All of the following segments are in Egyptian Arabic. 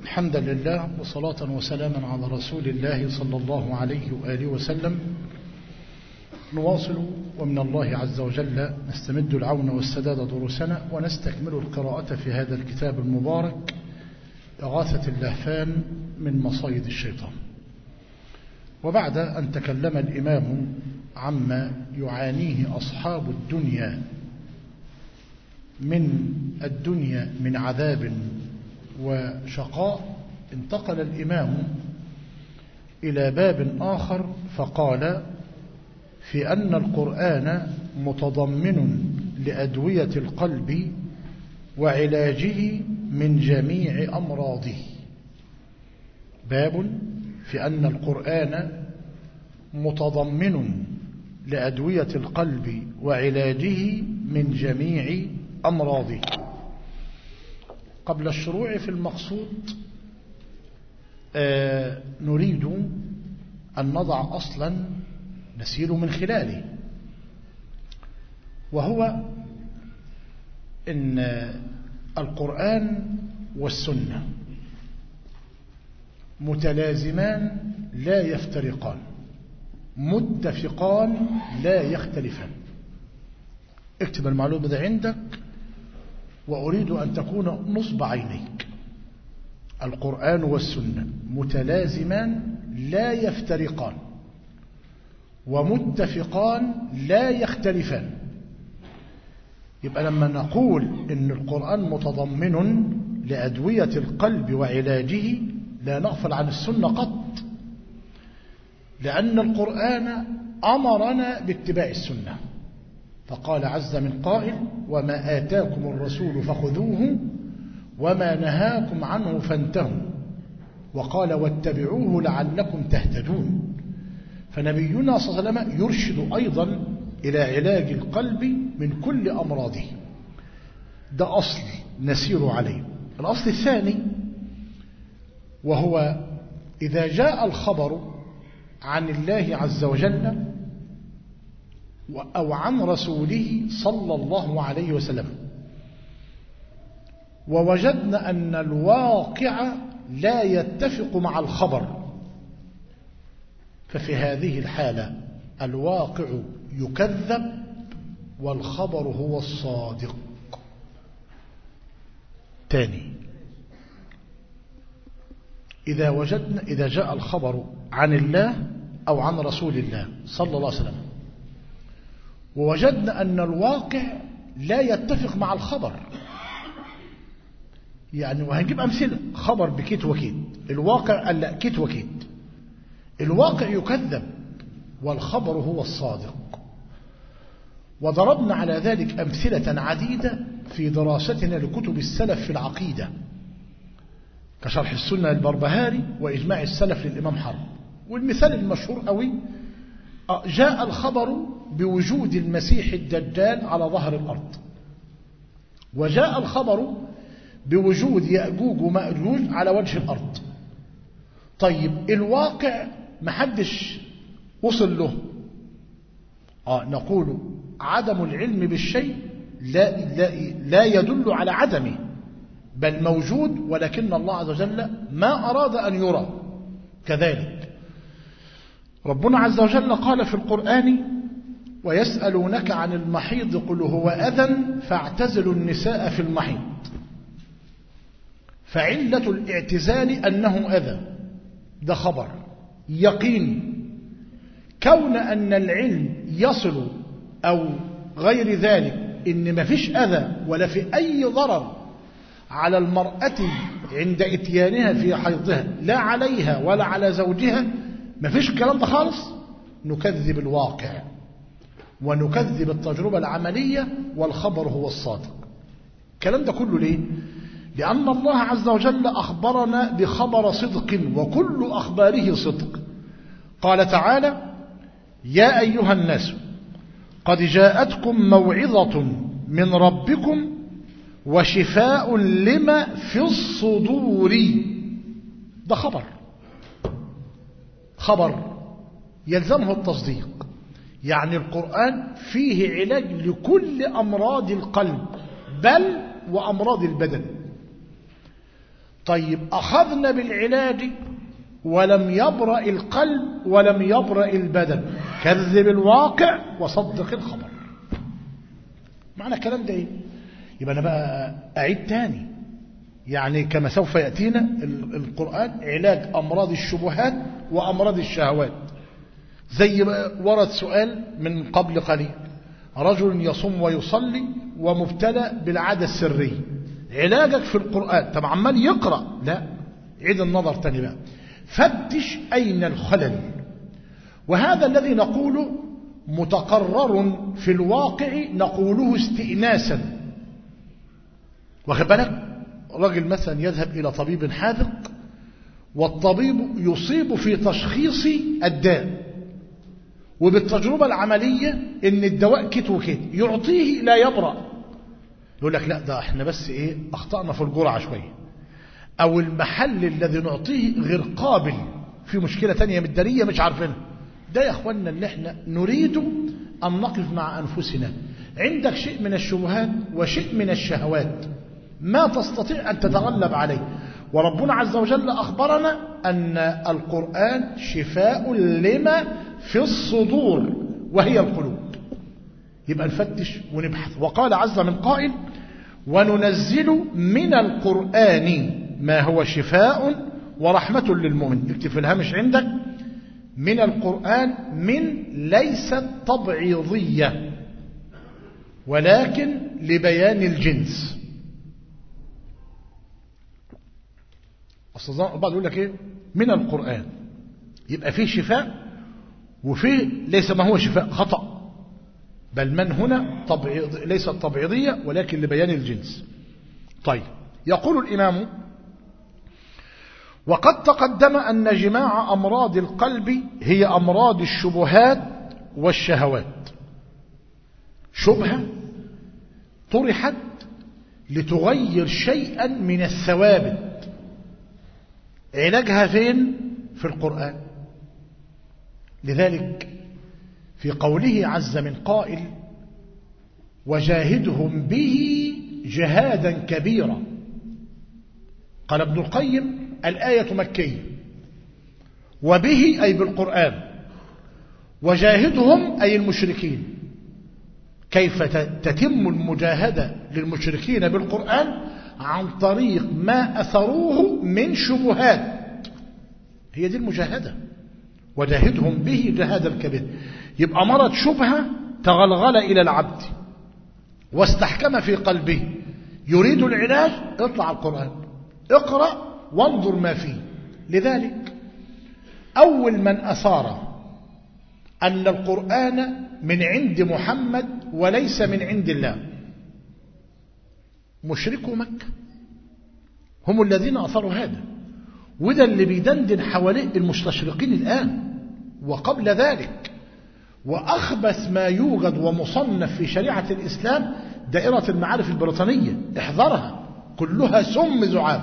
حمدا لله وصلاة وسلاما على رسول الله صلى الله عليه وآله وسلم نواصل ومن الله عز وجل نستمد العون والسداد دروسنا ونستكمل القراءة في هذا الكتاب المبارك إغاثة اللهفان من مصايد الشيطان وبعد أن تكلم الإمام عما يعانيه أصحاب الدنيا من الدنيا من عذاب وشقاء انتقل الإمام إلى باب آخر فقال في أن القرآن متضمن لأدوية القلب وعلاجه من جميع أمراضه باب في أن القرآن متضمن لأدوية القلب وعلاجه من جميع أمراضه قبل الشروع في المقصود آه نريد أن نضع أصلا نسير من خلاله وهو إن القرآن والسنة متلازمان لا يفترقان متفقان لا يختلفان اكتب المعلومة ده عندك وأريد أن تكون نصب عينيك القرآن والسنة متلازمان لا يفترقان ومتفقان لا يختلفان يبقى لما نقول إن القرآن متضمن لأدوية القلب وعلاجه لا نغفل عن السنة قط لأن القرآن أمرنا باتباع السنة فقال عز من قائل وما آتاكم الرسول فخذوه وما نهاكم عنه فانتهوا وقال واتبعوه لعلكم تهتدون فنبينا صلى الله عليه وسلم يرشد أيضا إلى علاج القلب من كل أمراضه ده أصل نسير عليه الأصل الثاني وهو إذا جاء الخبر عن الله عز وجل أو عن رسوله صلى الله عليه وسلم ووجدنا أن الواقع لا يتفق مع الخبر ففي هذه الحالة الواقع يكذب والخبر هو الصادق تاني إذا وجدنا إذا جاء الخبر عن الله أو عن رسول الله صلى الله عليه وسلم ووجدنا أن الواقع لا يتفق مع الخبر يعني وهنجيب أمثلة خبر بكيت وكيت الواقع قال لا كيت وكيت الواقع يكذب والخبر هو الصادق وضربنا على ذلك أمثلة عديدة في دراستنا لكتب السلف في العقيدة كشرح السنة البربهاري وإجماع السلف للإمام حرب والمثال المشهور قوي جاء الخبر بوجود المسيح الدجال على ظهر الأرض وجاء الخبر بوجود يأجوج ومأجوج على وجه الأرض طيب الواقع محدش وصل له آه نقول عدم العلم بالشيء لا, لا, لا يدل على عدمه بل موجود ولكن الله عز وجل ما أراد أن يرى كذلك ربنا عز وجل قال في القرآن ويسألونك عن المحيض قل هو أذى فاعتزلوا النساء في المحيض فعلة الاعتزال أنه أذى ده خبر يقين كون أن العلم يصل أو غير ذلك إن ما فيش أذى ولا في أي ضرر على المرأة عند اتيانها في حيضها لا عليها ولا على زوجها ما فيش الكلام ده خالص نكذب الواقع ونكذب التجربة العملية والخبر هو الصادق الكلام ده كله ليه لأن الله عز وجل أخبرنا بخبر صدق وكل أخباره صدق قال تعالى يا أيها الناس قد جاءتكم موعظة من ربكم وشفاء لما في الصدور ده خبر خبر يلزمه التصديق يعني القرآن فيه علاج لكل أمراض القلب بل وأمراض البدن طيب أخذنا بالعلاج ولم يبرأ القلب ولم يبرأ البدن كذب الواقع وصدق الخبر معنى الكلام ده ايه يبقى أنا بقى أعيد تاني يعني كما سوف يأتينا القرآن علاج أمراض الشبهات وأمراض الشهوات زي ورد سؤال من قبل قليل رجل يصوم ويصلي ومبتلى بالعادة السرية علاجك في القرآن طب عمال يقرأ لا عيد النظر تاني بقى فتش أين الخلل وهذا الذي نقوله متقرر في الواقع نقوله استئناسا واخد بالك رجل مثلا يذهب إلى طبيب حاذق والطبيب يصيب في تشخيص الداء وبالتجربة العملية ان الدواء كت وكت يعطيه لا يبرأ يقول لك لا ده احنا بس ايه اخطأنا في الجرعة شوية او المحل الذي نعطيه غير قابل في مشكلة تانية مدارية مش عارفينها ده يا اخوانا اللي احنا نريد ان نقف مع انفسنا عندك شيء من الشبهات وشيء من الشهوات ما تستطيع ان تتغلب عليه وربنا عز وجل أخبرنا أن القرآن شفاء لما في الصدور وهي القلوب يبقى نفتش ونبحث وقال عز من قائل وننزل من القرآن ما هو شفاء ورحمة للمؤمن اكتب في الهامش عندك من القرآن من ليست تبعيضية ولكن لبيان الجنس أصل بعض يقول لك إيه من القرآن يبقى فيه شفاء وفيه ليس ما هو شفاء خطأ بل من هنا طبعيض ليست تبعيضية ولكن لبيان الجنس طيب يقول الإمام وقد تقدم أن جماع أمراض القلب هي أمراض الشبهات والشهوات شبهة طرحت لتغير شيئا من الثوابت علاجها فين في القرآن لذلك في قوله عز من قائل وجاهدهم به جهادا كبيرا قال ابن القيم الآية مكية وبه أي بالقرآن وجاهدهم أي المشركين كيف تتم المجاهدة للمشركين بالقرآن عن طريق ما أثروه من شبهات هي دي المجاهدة وجاهدهم به جهادا كبيرا يبقى مرض شبهة تغلغل إلى العبد واستحكم في قلبه يريد العلاج اطلع القرآن اقرأ وانظر ما فيه لذلك أول من أثار أن القرآن من عند محمد وليس من عند الله مشركو مكة هم الذين أثروا هذا وده اللي بيدندن حواليه المستشرقين الآن وقبل ذلك وأخبث ما يوجد ومصنف في شريعة الإسلام دائرة المعارف البريطانية احذرها كلها سم زعاف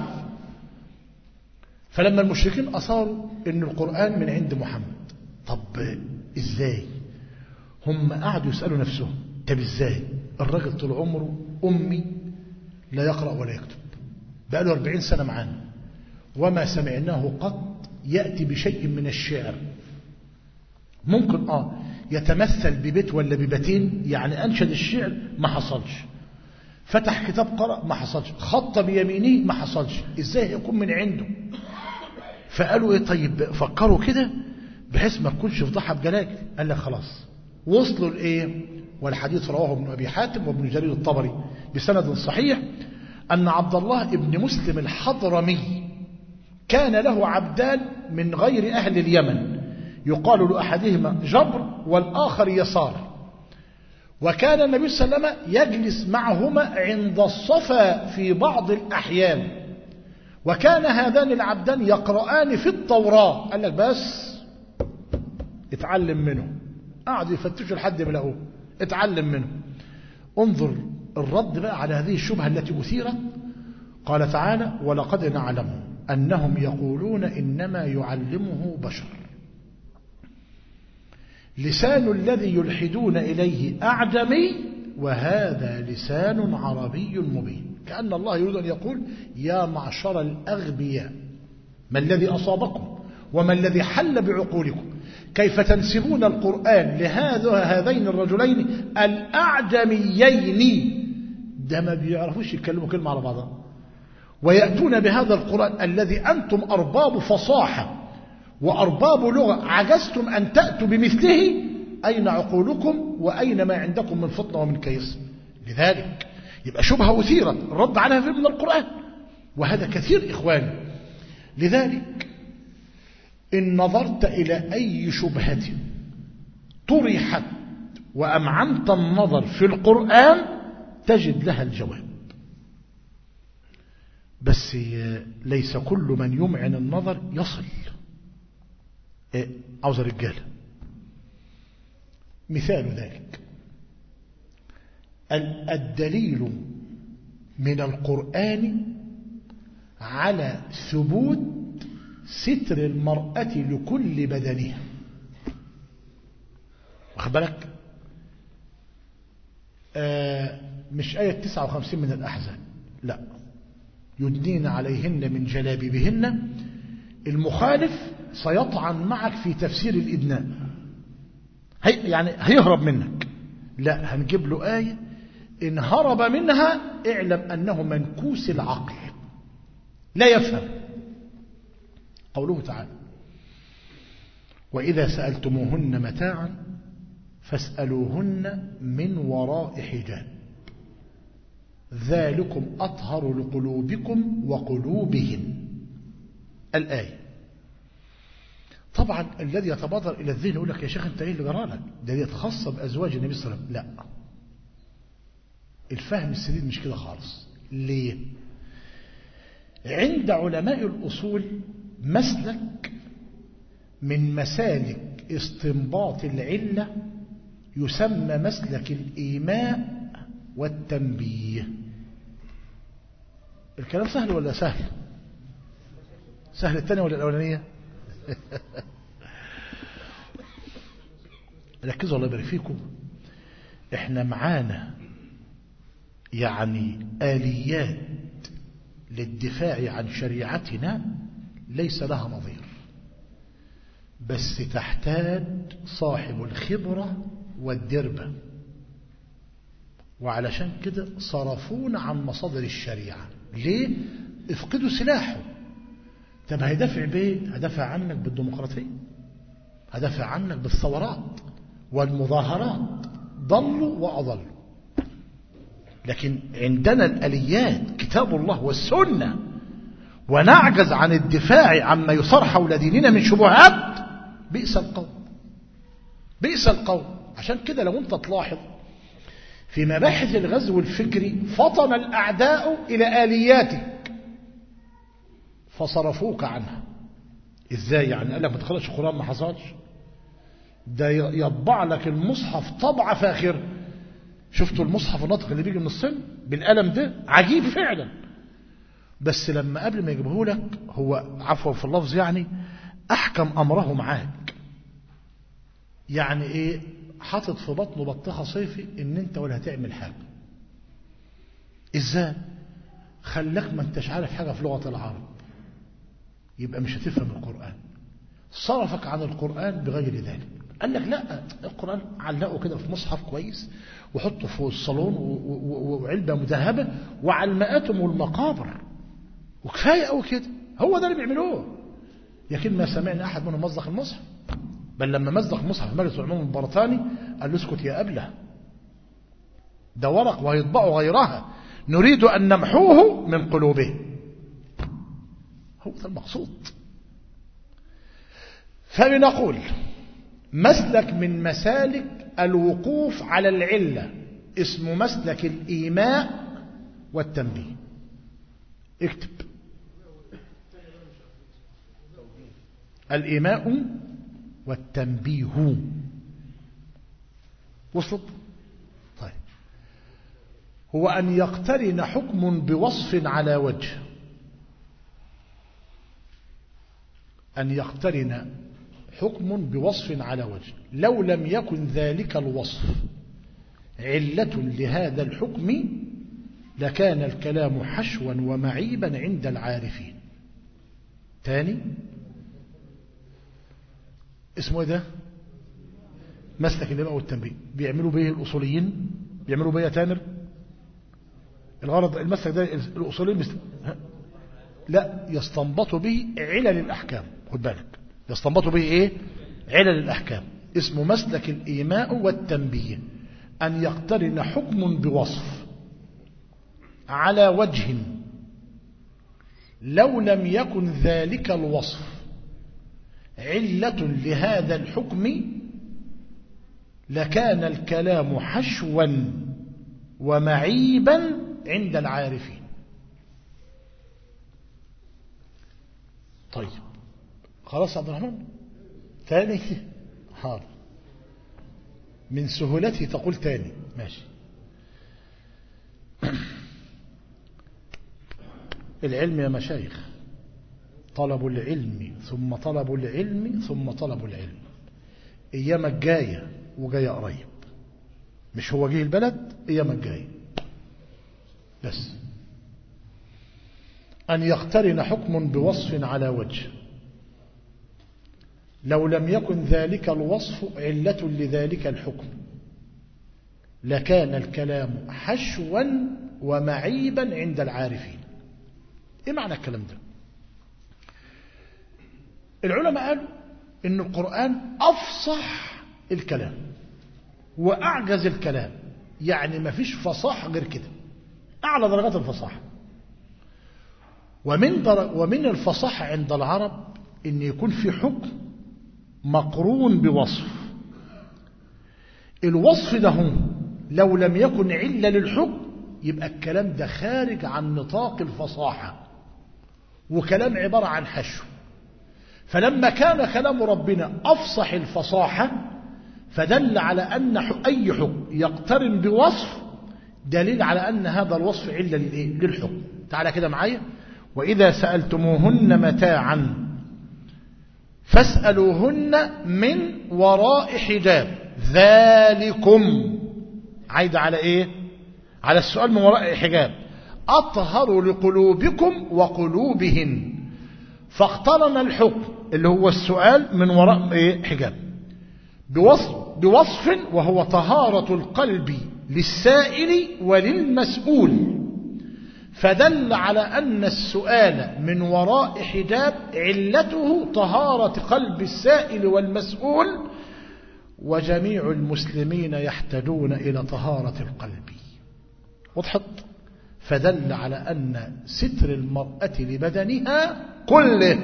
فلما المشركين أصاروا أن القرآن من عند محمد طب إزاي هم قعدوا يسألوا نفسهم طب إزاي الراجل طول عمره أمي لا يقرأ ولا يكتب بقى له 40 سنة معانا وما سمعناه قط يأتي بشيء من الشعر ممكن آه يتمثل ببيت ولا ببيتين يعني أنشد الشعر ما حصلش فتح كتاب قرأ ما حصلش خط بيمينه ما حصلش إزاي يكون من عنده فقالوا إيه طيب فكروا كده بحيث ما تكونش فضحها بجلاجل قال لك خلاص وصلوا لإيه والحديث رواه ابن أبي حاتم وابن جرير الطبري بسند صحيح أن عبد الله ابن مسلم الحضرمي كان له عبدان من غير أهل اليمن يقال لأحدهما جبر والآخر يسار وكان النبي صلى الله عليه وسلم يجلس معهما عند الصفا في بعض الأحيان وكان هذان العبدان يقرآن في التوراة قال لك بس اتعلم منه قعدوا يفتشوا لحد ما لقوه اتعلم منه انظر الرد بقى على هذه الشبهة التي أثيرت قال تعالى ولقد نعلم أنهم يقولون إنما يعلمه بشر لسان الذي يلحدون إليه أعجمي وهذا لسان عربي مبين كأن الله يريد أن يقول يا معشر الأغبياء ما الذي أصابكم وما الذي حل بعقولكم كيف تنسبون القرآن لهذا هذين الرجلين الأعجميين ده ما بيعرفوش يتكلموا كلمة على بعضها ويأتون بهذا القرآن الذي أنتم أرباب فصاحة وأرباب لغة عجزتم أن تأتوا بمثله أين عقولكم وأين ما عندكم من فطنة ومن كيس لذلك يبقى شبهة أثيرت الرد عليها في من القرآن وهذا كثير إخواني لذلك إن نظرت إلى أي شبهة طرحت وأمعنت النظر في القرآن تجد لها الجواب بس ليس كل من يمعن النظر يصل إيه عاوز رجاله مثال ذلك الدليل من القرآن على ثبوت ستر المرأة لكل بدنها واخد بالك آه مش آية 59 من الأحزاب لا يدنين عليهن من جلابيبهن المخالف سيطعن معك في تفسير الإدناء هي يعني هيهرب منك لا هنجيب له آية إن هرب منها اعلم أنه منكوس العقل لا يفهم قوله تعالى وإذا سألتموهن متاعا فاسألوهن من وراء حجاب ذلكم أطهر لقلوبكم وقلوبهن الآية طبعا الذي يتبادر إلى الذهن يقول لك يا شيخ أنت إيه اللي جرالك ده يتخص بأزواج النبي صلى الله عليه وسلم لا الفهم السديد مش كده خالص ليه عند علماء الأصول مسلك من مسالك استنباط العلة يسمى مسلك الإيماء والتنبيه الكلام سهل ولا سهل سهل الثانية ولا الأولانية ركزوا الله يبارك فيكم احنا معانا يعني آليات للدفاع عن شريعتنا ليس لها نظير بس تحتاج صاحب الخبرة والدربة وعلشان كده صرفونا عن مصادر الشريعة ليه؟ افقدوا سلاحه طب هيدافع بيه هدافع عنك بالديمقراطية هدافع عنك بالثورات والمظاهرات ضلوا وأضلوا لكن عندنا الأليات كتاب الله والسنة ونعجز عن الدفاع عما يصار حول ديننا من شبهات بئس القول بئس القول عشان كده لو انت تلاحظ في مباحث الغزو الفكري فطن الأعداء إلى آلياتك فصرفوك عنها ازاي يعني قال لك ما تخلصش القرآن ما حصلش ده يطبع لك المصحف طبعة فاخر شفتوا المصحف الناطق اللي بيجي من الصين بالقلم ده عجيب فعلا بس لما قبل ما يجيبه لك هو عفوا في اللفظ يعني أحكم أمره معاك يعني إيه حاطط في بطنه بطيخة صيفي إن أنت ولا هتعمل حاجة إزاي خلاك ما انتش عارف حاجة في لغة العرب يبقى مش هتفهم القرآن صرفك عن القرآن بغير ذلك قال لك لا القرآن علقه كده في مصحف كويس وحطه في الصالون وعلبة مذهبة وعلى المآتم والمقابر وكفاية قوي كده هو ده اللي بيعملوه لكن ما سمعنا أحد منهم مزق المصحف بل لما مزق المصحف في مجلس العموم البريطاني قال له اسكت يا أبله ده ورق وهيطبعوا غيرها نريد أن نمحوه من قلوبه هو ده المقصود فلنقول مسلك من مسالك الوقوف على العلة اسمه مسلك الإيماء والتنبيه اكتب الإيماء والتنبيه وصلت طيب هو أن يقترن حكم بوصف على وجه أن يقترن حكم بوصف على وجه لو لم يكن ذلك الوصف علة لهذا الحكم لكان الكلام حشوا ومعيبا عند العارفين تاني اسمه ايه ده مسلك الإماء والتنبيه بيعملوا به الأصوليين بيعملوا به يا تامر الغرض المسلك ده الأصوليين بست... لا يستنبطوا به علل الأحكام خد بالك يستنبطوا به ايه علل الأحكام اسمه مسلك الإيماء والتنبيه أن يقترن حكم بوصف على وجه لو لم يكن ذلك الوصف علة لهذا الحكم لكان الكلام حشوا ومعيبا عند العارفين طيب خلاص عبد الرحمن ثاني حاضر من سهولته تقول تاني ماشي العلم يا مشايخ طلب العلم ثم طلب العلم ثم طلب العلم ايامك جايه وجايه قريب مش هو جه البلد ايامك جايه بس أن يقترن حكم بوصف على وجه لو لم يكن ذلك الوصف علة لذلك الحكم لكان الكلام حشوا ومعيبا عند العارفين ايه معنى الكلام ده العلماء قالوا ان القرآن افصح الكلام واعجز الكلام يعني ما فيش فصاحة غير كده اعلى درجات الفصاحة ومن, ومن الفصاحة عند العرب ان يكون في حكم مقرون بوصف الوصف ده لو لم يكن علة للحكم يبقى الكلام ده خارج عن نطاق الفصاحة وكلام عبارة عن حشو فلما كان كلام ربنا أفصح الفصاحة فدل على أن أي حكم يقترن بوصف دليل على أن هذا الوصف علة للحكم تعالى كده معايا وإذا سألتموهن متاعا فاسألوهن من وراء حجاب ذلكم عايد على ايه على السؤال من وراء حجاب أطهر لقلوبكم وقلوبهن فاقترن الحكم اللي هو السؤال من وراء ايه حجاب بوصف, بوصف وهو طهارة القلب للسائل وللمسؤول فدل على أن السؤال من وراء حجاب علته طهارة قلب السائل والمسؤول وجميع المسلمين يحتاجون إلى طهارة القلب وضحت فدل على أن ستر المرأة لبدنها كله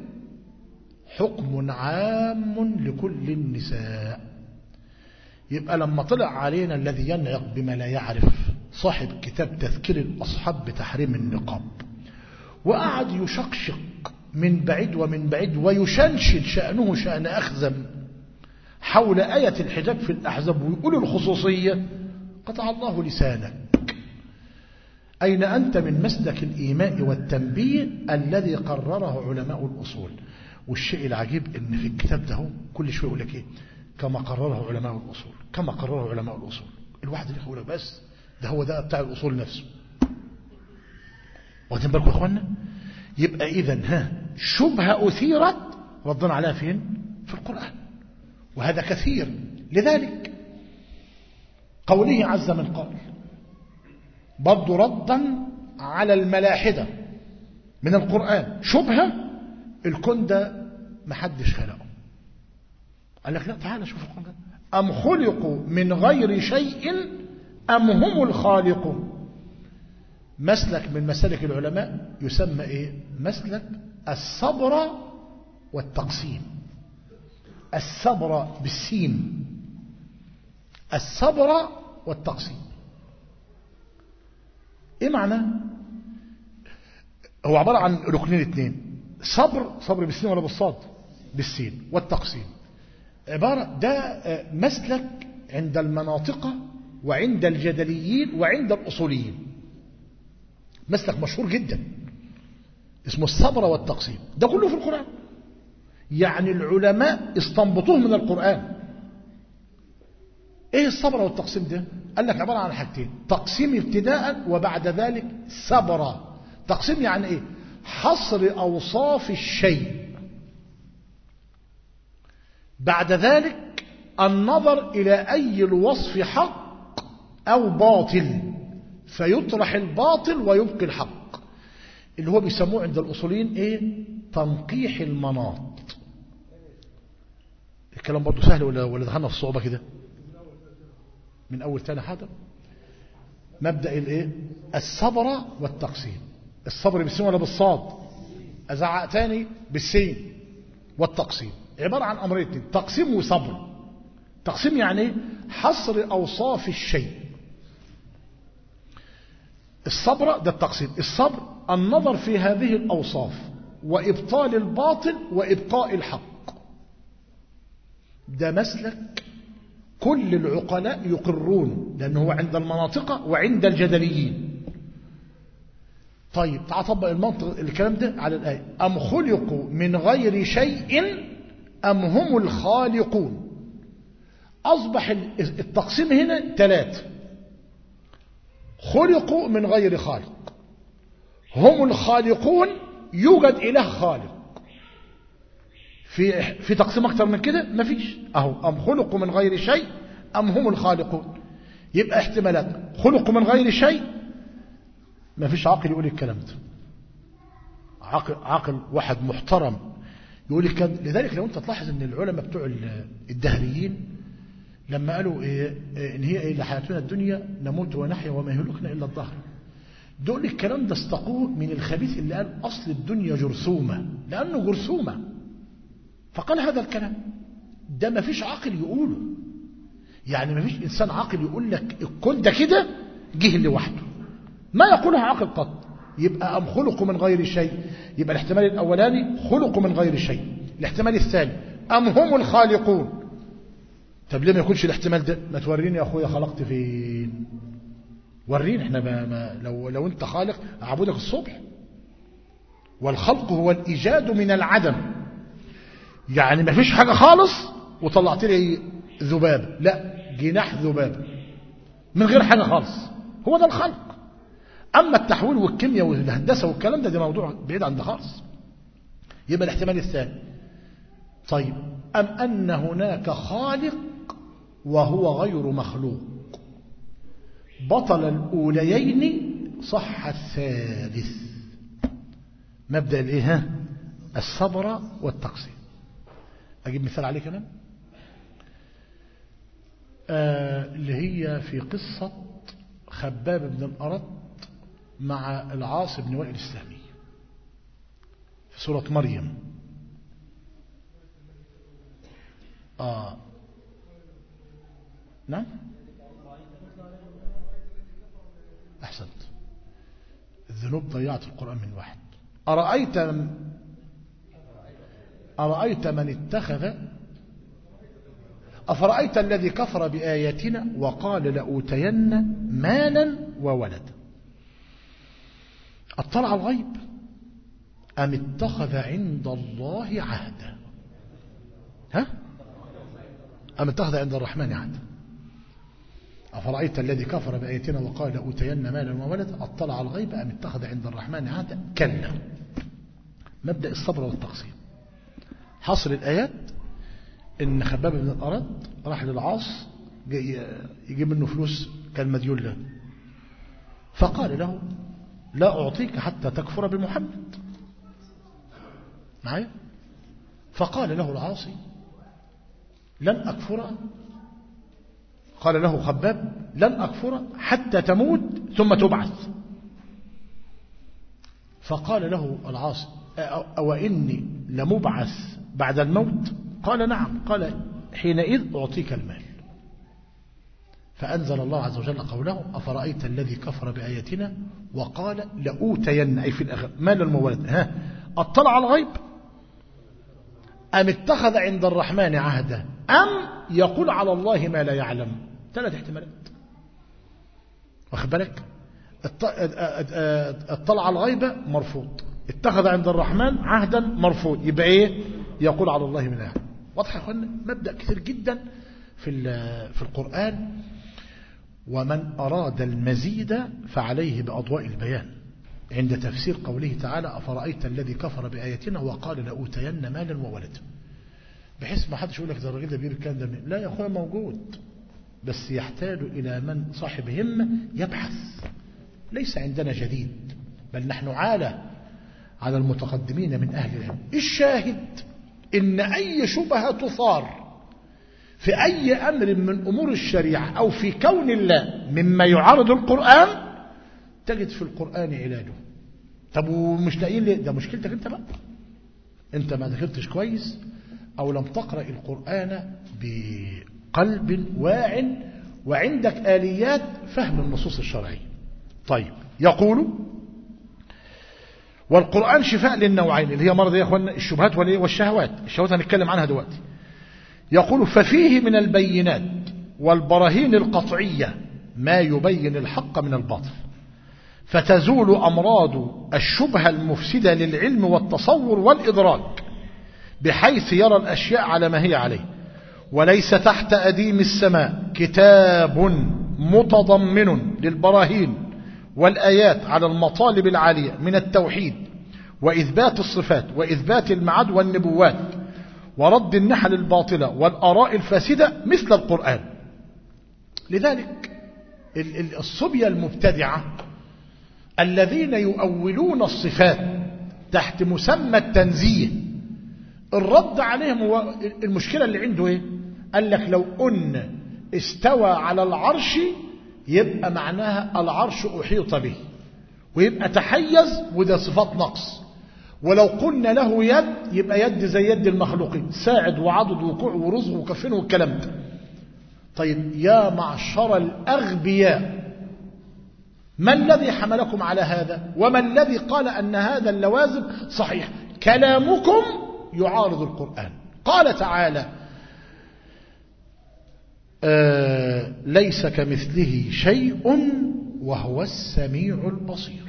حكم عام لكل النساء يبقى لما طلع علينا الذي ينعق بما لا يعرف صاحب كتاب تذكير الأصحاب بتحريم النقاب وقعد يشقشق من بعيد ومن بعيد ويشنشن شأنه شأن أخزم حول آية الحجاب في الأحزاب ويقول الخصوصية قطع الله لسانك أين أنت من مسلك الإيماء والتنبيه الذي قرره علماء الأصول والشيء العجيب ان في الكتاب ده كل شويه يقول لك ايه كما قرره علماء الاصول كما قرره علماء الاصول الواحد اللي يقول بس ده هو ده بتاع الاصول نفسه واخدين بالكم يا اخوانا يبقى اذا ها شبهه اثيرت ردنا عليها فين في القران وهذا كثير لذلك قوله عز من قال برضو ردا على الملاحده من القران شبهه الكون ده محدش خلقه قال لك لا تعالى شوف الكون ده أم خلقوا من غير شيء أم هم الخالقون مسلك من مسالك العلماء يسمى إيه مسلك الصبر والتقسيم الصبر بالسين الصبر والتقسيم ايه معناه هو عبارة عن ركنين اتنين صبر صبر بالسين ولا بالصاد بالسين والتقسيم عبارة ده مسلك عند المناطق وعند الجدليين وعند الأصوليين مسلك مشهور جدا اسمه الصبر والتقسيم ده كله في القرآن يعني العلماء استنبطوه من القرآن ايه الصبر والتقسيم ده قال لك عبارة عن حاجتين تقسيم ابتداء وبعد ذلك صبر تقسيم يعني ايه حصر اوصاف الشيء بعد ذلك النظر الى اي الوصف حق او باطل فيطرح الباطل ويبقي الحق اللي هو بيسموه عند الاصوليين ايه تنقيح المناط الكلام برضه سهل ولا ولا دخلنا في الصعوبة كده من أول تاني حاجة مبدأ الايه الصبر والتقسيم الصبر بالسين ولا بالصاد أزعق تاني بالسين والتقسيم عبارة عن أمرين اتنين تقسيم وصبر تقسيم يعني ايه حصر أوصاف الشيء الصبر ده التقسيم الصبر النظر في هذه الأوصاف وإبطال الباطل وإبقاء الحق ده مسلك كل العقلاء يقرون لأنه هو عند المناطق وعند الجدليين طيب تعال طبق المنطق الكلام ده على الآية أم خلقوا من غير شيء أم هم الخالقون أصبح التقسيم هنا ثلاثة خلقوا من غير خالق هم الخالقون يوجد إله خالق في في تقسيم أكتر من كده مفيش أهو أم خلقوا من غير شيء أم هم الخالقون يبقى احتمالات خلقوا من غير شيء مفيش عاقل يقول الكلام ده عاقل, عاقل واحد محترم يقول الكلام لذلك لو انت تلاحظ ان العلماء بتوع الدهريين لما قالوا إيه ان هي إيه لحياتنا الدنيا نموت ونحيا وما يهلكنا الا الظهر دول الكلام ده استقوه من الخبيث اللي قال اصل الدنيا جرثومه لانه جرثومه فقال هذا الكلام ده ما فيش عاقل يقوله يعني ما فيش إنسان عاقل يقول لك الكون ده كده جه لوحده ما يقولها عاقل قط يبقى أم خلقوا من غير شيء يبقى الاحتمال الأولاني خلقوا من غير شيء الاحتمال الثاني أم هم الخالقون طب ليه ما يكونش الاحتمال ده ما توريني يا أخويا خلقت فين وريني احنا ما ما لو, لو انت خالق أعبدك الصبح والخلق هو الإيجاد من العدم يعني ما فيش حاجة خالص وطلعت لي ذباب لا جناح ذباب من غير حاجة خالص هو ده الخلق أما التحويل والكيمياء والهندسة والكلام ده ده موضوع بعيد عن ده خالص يبقى الاحتمال الثاني طيب أم أن هناك خالق وهو غير مخلوق بطل الأوليين صح الثالث مبدأ الإيه الصبر والتقسيم أجيب مثال عليه كمان آه اللي هي في قصة خباب بن الأرط مع العاص بن وائل السهمي في سورة مريم آه نعم أحسنت الذنوب ضيعت القرآن من واحد أرأيت أرأيت من اتخذ أفرأيت الذي كفر بآياتنا وقال لأوتين مالا وولدا اطلع الغيب أم اتخذ عند الله عهدا ها أم اتخذ عند الرحمن عهدا أفرأيت الذي كفر بآياتنا وقال لأوتين مالا وولدا اطلع الغيب أم اتخذ عند الرحمن عهدا كلا مبدأ الصبر والتقسيم حصر الآيات إن خباب بن الأرد راح للعاص يجيب منه فلوس كان مديون له فقال له لا أعطيك حتى تكفر بمحمد معايا فقال له العاصي لن أكفر قال له خباب لن أكفر حتى تموت ثم تبعث فقال له العاصي أو إني لمبعث بعد الموت قال نعم قال حينئذ أعطيك المال فأنزل الله عز وجل قوله أفرأيت الذي كفر بآياتنا وقال لأوتين أي في الآخر مال المولد ها اطلع على الغيب أم اتخذ عند الرحمن عهدا أم يقول على الله ما لا يعلم ثلاث احتمالات واخد بالك اطلع على الغيبة مرفوض اتخذ عند الرحمن عهدا مرفوض يبقى ايه يقول على الله من يعلم واضح يا اخوانا مبدأ كثير جدا في في القرآن ومن أراد المزيد فعليه بأضواء البيان عند تفسير قوله تعالى أفرأيت الذي كفر بآياتنا وقال لأوتين مالا وولدا بحيث ما حدش يقول لك ده الراجل ده بيقول الكلام ده لا يا أخويا موجود بس يحتاج إلى من صاحب همة يبحث ليس عندنا جديد بل نحن عالة على المتقدمين من أهل العلم الشاهد إن أي شبهة تثار في أي أمر من أمور الشريعة أو في كون الله مما يعارض القرآن تجد في القرآن علاجه طب ومش لاقيين ليه ده مشكلتك انت بقى انت ما ذاكرتش كويس او لم تقرأ القرآن بقلب واع وعندك آليات فهم النصوص الشرعية طيب يقول والقرآن شفاء للنوعين اللي هي مرض يا اخوانا الشبهات والشهوات الشهوات هنتكلم عنها دلوقتي يقول ففيه من البينات والبراهين القطعية ما يبين الحق من الباطل فتزول أمراض الشبهة المفسدة للعلم والتصور والإدراك بحيث يرى الأشياء على ما هي عليه وليس تحت أديم السماء كتاب متضمن للبراهين والآيات على المطالب العالية من التوحيد وإثبات الصفات وإثبات المعاد والنبوات ورد النحل الباطلة والآراء الفاسدة مثل القرآن لذلك الصبية المبتدعة الذين يؤولون الصفات تحت مسمى التنزيه الرد عليهم هو المشكلة اللي عنده ايه قال لك لو قلنا استوى على العرش يبقى معناها العرش أحيط به ويبقى تحيز وده صفات نقص ولو قلنا له يد يبقى يد زي يد المخلوقين ساعد وعضد وكوع ورزق وكفين والكلام ده طيب يا معشر الأغبياء ما الذي حملكم على هذا وما الذي قال أن هذا اللوازم صحيح كلامكم يعارض القرآن قال تعالى آه ليس كمثله شيء وهو السميع البصير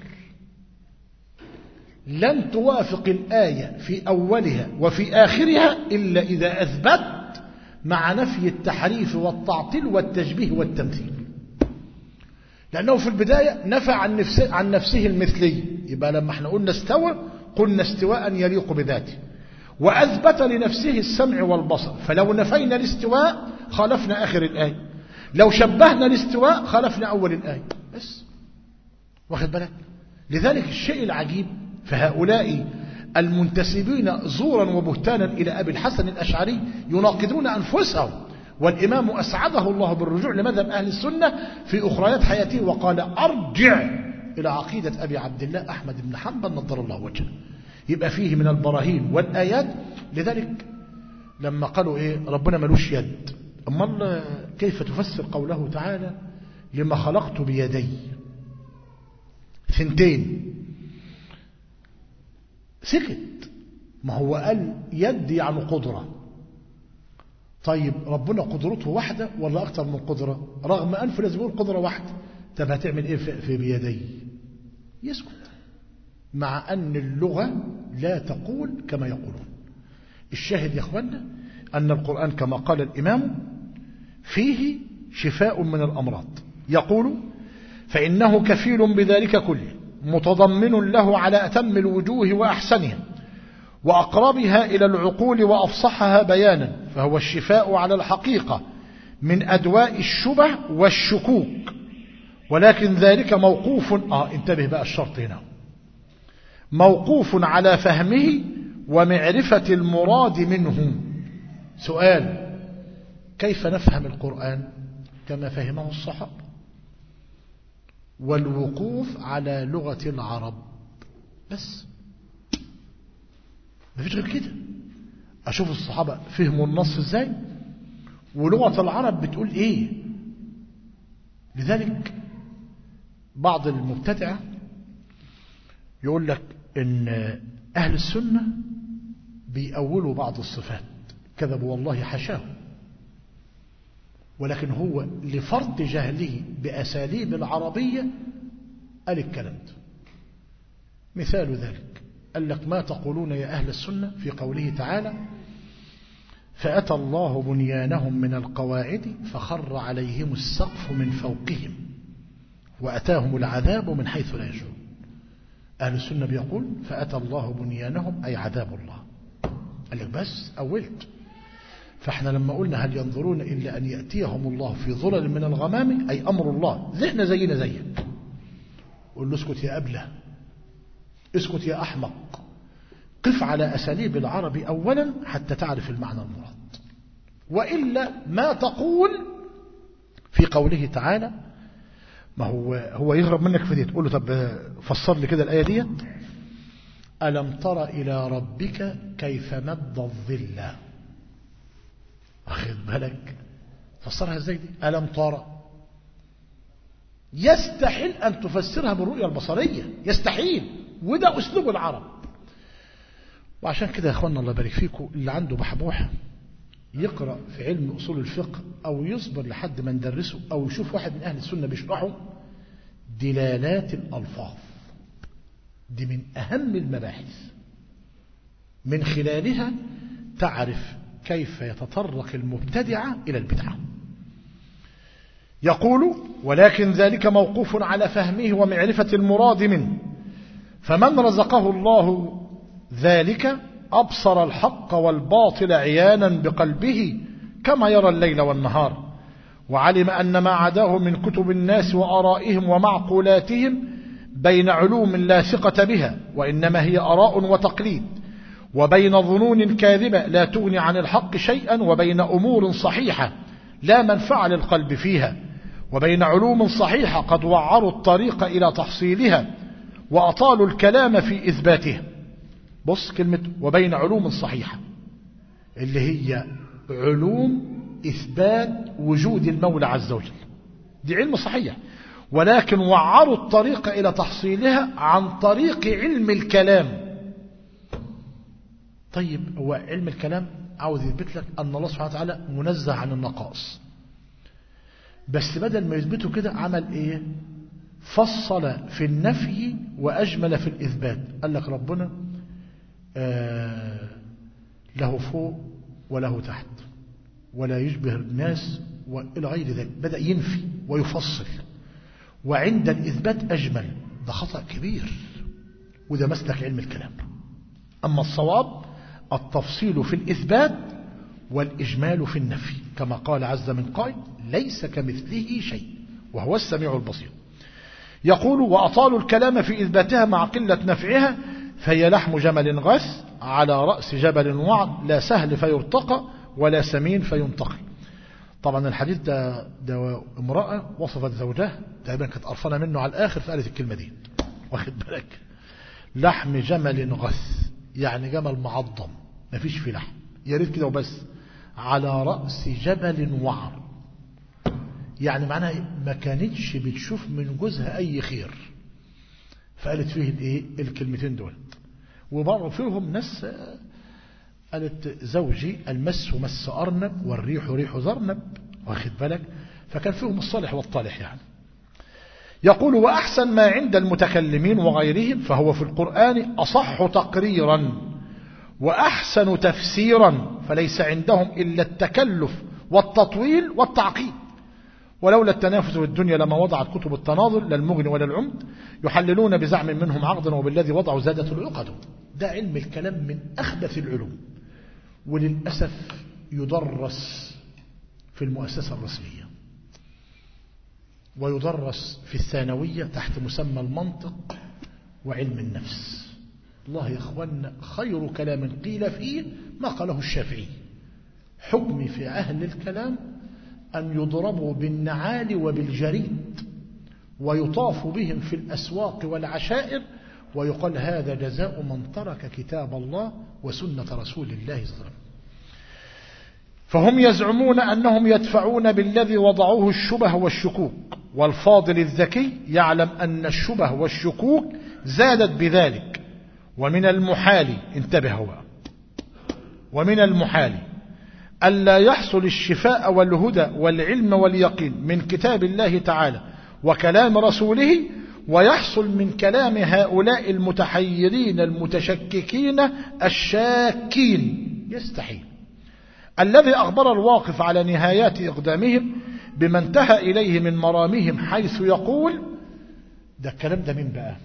لن توافق الآية في أولها وفي آخرها إلا إذا أثبت مع نفي التحريف والتعطيل والتشبيه والتمثيل لأنه في البداية نفى عن نفسه, عن نفسه المثلي يبقى لما احنا قلنا استوى قلنا استواء يليق بذاته وأثبت لنفسه السمع والبصر فلو نفينا الاستواء خالفنا آخر الآية لو شبهنا الاستواء خالفنا أول الآية بس واخد بالك لذلك الشيء العجيب فهؤلاء المنتسبين زورا وبهتانا إلى أبي الحسن الأشعري يناقضون أنفسهم والإمام أسعده الله بالرجوع لمذهب أهل السنة في أخريات حياته وقال أرجع إلى عقيدة أبي عبد الله أحمد بن حنبل نضر الله وجهه يبقى فيه من البراهين والآيات لذلك لما قالوا إيه ربنا ملوش يد أما كيف تفسر قوله تعالى لما خلقت بيدي ثنتين سكت ما هو قال يد يعني قدرة طيب ربنا قدرته واحدة ولا أكثر من قدرة رغم أنف لازم يقول قدرة واحدة طب هتعمل إيه في بيدي يسكت مع أن اللغة لا تقول كما يقولون الشاهد يا أخوانا أن القرآن كما قال الإمام فيه شفاء من الأمراض يقول فإنه كفيل بذلك كله متضمن له على أتم الوجوه وأحسنها وأقربها إلى العقول وأفصحها بيانا فهو الشفاء على الحقيقة من أدواء الشبه والشكوك ولكن ذلك موقوف آه انتبه بقى الشرط هنا موقوف على فهمه ومعرفة المراد منه سؤال كيف نفهم القرآن كما فهمه الصحابة والوقوف على لغة العرب بس ما فيش غير كده أشوف الصحابة فهموا النص ازاي ولغة العرب بتقول ايه لذلك بعض المبتدعة يقول لك ان أهل السنة بيأولوا بعض الصفات كذبوا والله حشاه ولكن هو لفرط جهله بأساليب العربية قال الكلام ده مثال ذلك قال لك ما تقولون يا أهل السنة في قوله تعالى فأتى الله بنيانهم من القواعد فخر عليهم السقف من فوقهم وأتاهم العذاب من حيث لا يشعرون أهل السنة بيقول فأتى الله بنيانهم أي عذاب الله قال لك بس أولت فاحنا لما قلنا هل ينظرون إلا أن يأتيهم الله في ظلل من الغمام أي أمر الله زحنا زينا زيك قل له اسكت يا أبله اسكت يا أحمق قف على أساليب العرب أولا حتى تعرف المعنى المراد وإلا ما تقول في قوله تعالى ما هو هو يهرب منك في دي تقول له طب فسر لي كده الآية دي ألم تر إلى ربك كيف مد الظل واخد بالك فسرها ازاي دي ألم ترى يستحيل أن تفسرها بالرؤية البصرية يستحيل وده أسلوب العرب وعشان كده يا أخوانا الله يبارك فيكم اللي عنده بحبوح يقرأ في علم أصول الفقه أو يصبر لحد ما ندرسه أو يشوف واحد من أهل السنة بيشرحه دلالات الألفاظ دي من أهم المباحث من خلالها تعرف كيف يتطرق المبتدعة إلى البدعة يقول ولكن ذلك موقوف على فهمه ومعرفة المراد منه فمن رزقه الله ذلك أبصر الحق والباطل عيانا بقلبه كما يرى الليل والنهار وعلم أن ما عداه من كتب الناس وآرائهم ومعقولاتهم بين علوم لا ثقة بها وإنما هي أراء وتقليد وبين ظنون كاذبة لا تغني عن الحق شيئا وبين أمور صحيحة لا منفعة للقلب فيها وبين علوم صحيحة قد وعروا الطريق إلى تحصيلها وأطالوا الكلام في إثباتها بص كلمة وبين علوم صحيحة اللي هي علوم إثبات وجود المولى عز وجل دي علم صحيح ولكن وعروا الطريق إلى تحصيلها عن طريق علم الكلام طيب هو علم الكلام عاوز يثبت لك أن الله سبحانه وتعالى منزه عن النقائص بس بدل ما يثبته كده عمل إيه فصل في النفي وأجمل في الإثبات قال لك ربنا آه له فوق وله تحت ولا يشبه الناس وإلى غير ذلك بدأ ينفي ويفصل وعند الإثبات أجمل ده خطأ كبير وده مسلك علم الكلام أما الصواب التفصيل في الإثبات والإجمال في النفي كما قال عز من قائل ليس كمثله شيء وهو السميع البصير يقول وأطالوا الكلام في إثباتها مع قلة نفعها فهي لحم جمل غث على رأس جبل وعد لا سهل فيرتقى ولا سمين فينتقي طبعا الحديث ده, ده امرأة وصفت زوجها تقريبا كانت قرفانة منه على الآخر فقالت الكلمة دي واخد بالك لحم جمل غث يعني جمل معظم مفيش فيه لحم يا ريت كده وبس على رأس جبل وعر يعني معناها ما كانتش بتشوف من جوزها أي خير فقالت فيه الايه الكلمتين دول وبرضه فيهم ناس قالت زوجي المس مس أرنب والريح ريح زرنب واخد بالك فكان فيهم الصالح والطالح يعني يقول وأحسن ما عند المتكلمين وغيرهم فهو في القرآن أصح تقريرا وأحسن تفسيرا فليس عندهم إلا التكلف والتطويل والتعقيد ولولا التنافس في الدنيا لما وضعت كتب التناظر لا المغني ولا العمد يحللون بزعم منهم عقدا وبالذي وضعوا زادت العقد ده علم الكلام من أخبث العلوم وللأسف يدرس في المؤسسة الرسمية ويدرس في الثانوية تحت مسمى المنطق وعلم النفس الله يا اخوانا خير كلام قيل فيه ما قاله الشافعي حكمي في أهل الكلام أن يضربوا بالنعال وبالجريد ويطاف بهم في الأسواق والعشائر ويقال هذا جزاء من ترك كتاب الله وسنة رسول الله صلى الله عليه وسلم فهم يزعمون أنهم يدفعون بالذي وضعوه الشبه والشكوك والفاضل الذكي يعلم أن الشبه والشكوك زادت بذلك ومن المحال انتبهوا بقى ومن المحال ألا يحصل الشفاء والهدى والعلم واليقين من كتاب الله تعالى وكلام رسوله ويحصل من كلام هؤلاء المتحيرين المتشككين الشاكين يستحيل الذي أخبر الواقف على نهايات إقدامهم بما انتهى إليه من مرامهم حيث يقول ده الكلام ده مين بقى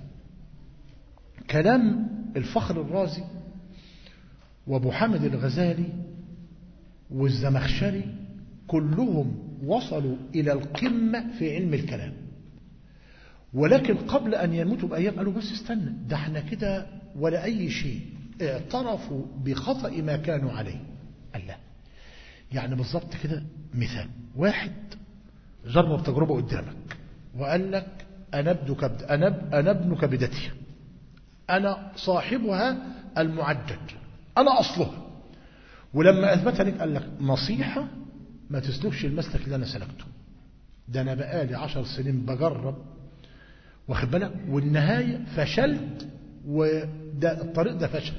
كلام الفخر الرازي وابو حامد الغزالي والزمخشري كلهم وصلوا إلى القمة في علم الكلام ولكن قبل أن يموتوا بأيام قالوا بس استنى ده احنا كده ولا أي شيء اعترفوا بخطأ ما كانوا عليه الله يعني بالضبط كده مثال واحد جرب تجربة قدامك وقال لك أنا ابن كبد أنا, أنا ابن كبدتي أنا صاحبها المعجج أنا أصلها ولما أثبتها لك قال لك نصيحة ما تسلكش المسلك اللي أنا سلكته ده أنا بقالي عشر سنين بجرب واخد بالك والنهاية فشلت وده الطريق ده فشل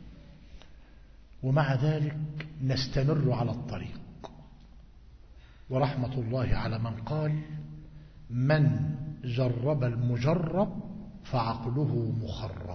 ومع ذلك نستمر على الطريق ورحمة الله على من قال من جرب المجرب فعقله مخرب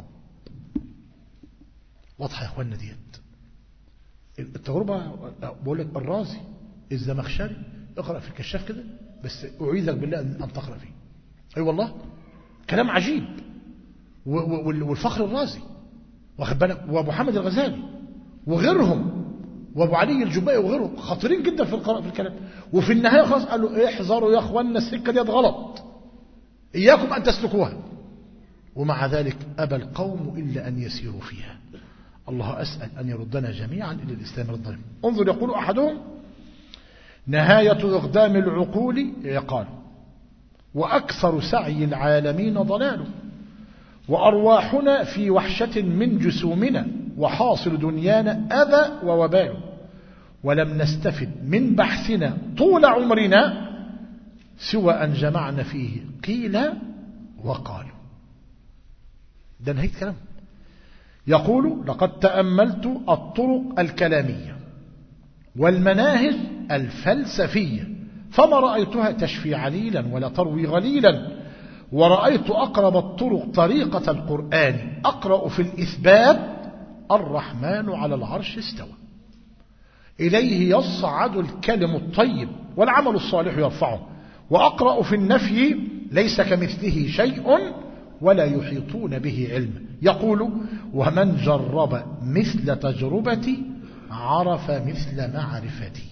واضحة يا اخوانا ديت التجربة بقول لك الرازي الزمخشري اقرأ في الكشاف كده بس أعيذك بالله أن تقرأ فيه أي أيوة والله كلام عجيب والفخر الرازي واخد بالك وابو حامد الغزالي وغيرهم وابو علي الجبائي وغيرهم خطيرين جدا في القراءة في الكلام وفي النهاية خلاص قالوا احذروا يا اخوانا السكة ديت غلط اياكم ان تسلكوها ومع ذلك ابى القوم الا ان يسيروا فيها الله اسال ان يردنا جميعا الى الاسلام الظلم انظر يقول احدهم نهاية اقدام العقول يقال وأكثر سعي العالمين ضلال وأرواحنا في وحشة من جسومنا وحاصل دنيانا أذى ووبال ولم نستفد من بحثنا طول عمرنا سوى أن جمعنا فيه قيل وقالوا ده نهاية كلام يقول لقد تأملت الطرق الكلامية والمناهج الفلسفية فما رأيتها تشفي عليلا ولا تروي غليلا ورأيت أقرب الطرق طريقة القرآن أقرأ في الإثبات الرحمن على العرش استوى إليه يصعد الكلم الطيب والعمل الصالح يرفعه وأقرأ في النفي ليس كمثله شيء ولا يحيطون به علما يقول ومن جرب مثل تجربتي عرف مثل معرفتي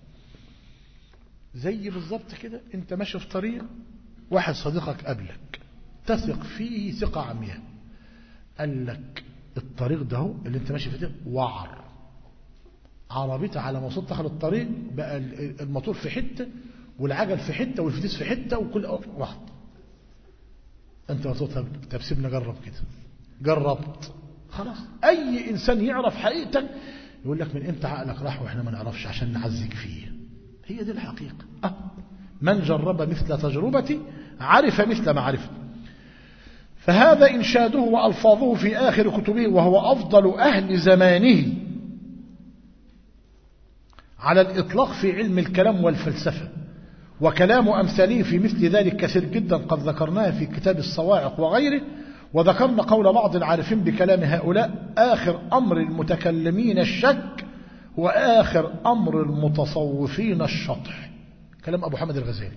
زي بالظبط كده انت ماشي في طريق واحد صديقك قبلك تثق فيه ثقة عمياء قال لك الطريق ده اللي انت ماشي فيه ده وعر عربيته على ما وصلت دخل الطريق بقى الموتور في حتة والعجل في حتة والفتيس في حتة وكل واحد انت وصلت طب سيبنا جرب كده جربت خلاص اي انسان يعرف حقيقتك يقول لك من امتى عقلك راح واحنا ما نعرفش عشان نعزك فيه هي دي الحقيقة أه. من جرب مثل تجربتي عرف مثل معرفتي فهذا إنشاده وألفاظه في آخر كتبه وهو أفضل أهل زمانه على الإطلاق في علم الكلام والفلسفة وكلام أمثاله في مثل ذلك كثير جدا قد ذكرناها في كتاب الصواعق وغيره وذكرنا قول بعض العارفين بكلام هؤلاء آخر أمر المتكلمين الشك وآخر أمر المتصوفين الشطح كلام أبو حمد الغزالي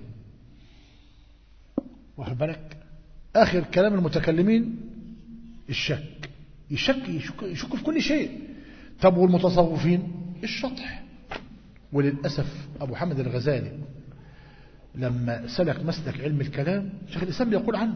واخد بالك آخر كلام المتكلمين الشك يشك يشك, يشك في كل شيء طب والمتصوفين الشطح وللأسف أبو حمد الغزالي لما سلك مسلك علم الكلام شيخ الإسلام بيقول عنه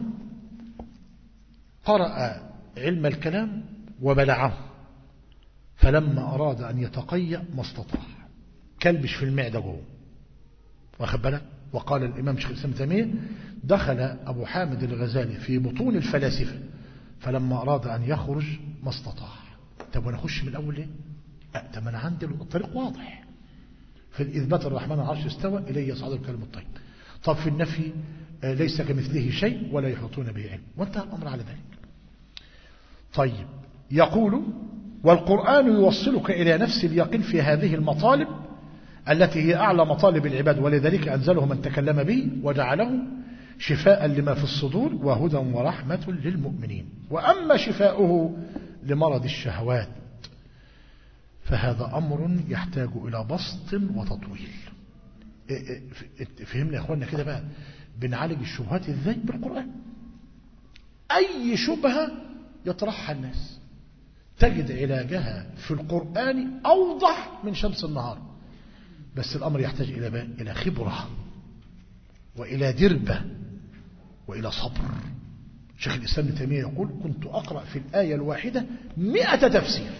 قرأ علم الكلام وبلعه فلما أراد أن يتقيأ ما استطاع كلبش في المعدة جوه واخد بالك وقال الإمام شيخ الإسلام تيمية دخل أبو حامد الغزالي في بطون الفلاسفة فلما أراد أن يخرج ما استطاع طب وانا اخش من الأول ليه أه طب أنا عندي الطريق واضح في الإثبات الرحمن العرش استوى إليه يصعد الكلم الطيب طب في النفي ليس كمثله شيء ولا يحيطون به علم وانتهى الأمر على ذلك طيب يقول والقرآن يوصلك إلى نفس اليقين في هذه المطالب التي هي أعلى مطالب العباد ولذلك أنزله من تكلم به وجعله شفاء لما في الصدور وهدى ورحمة للمؤمنين وأما شفاؤه لمرض الشهوات فهذا أمر يحتاج إلى بسط وتطويل فهمنا يا أخوانا كده بقى بنعالج الشبهات ازاي بالقرآن أي شبهة يطرحها الناس تجد علاجها في القرآن أوضح من شمس النهار بس الأمر يحتاج إلى بقى إلى خبرة وإلى دربة وإلى صبر شيخ الإسلام ابن تيمية يقول كنت أقرأ في الآية الواحدة مئة تفسير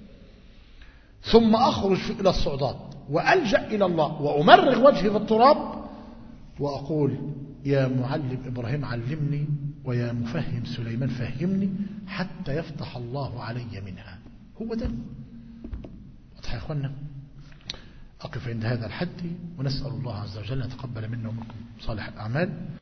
ثم أخرج إلى الصعدات وألجأ إلى الله وأمرغ وجهي في التراب وأقول يا معلم إبراهيم علمني ويا مفهم سليمان فهمني حتى يفتح الله علي منها هو ده واضح يا أخوانا أقف عند هذا الحد ونسأل الله عز وجل أن يتقبل منا ومنكم صالح الأعمال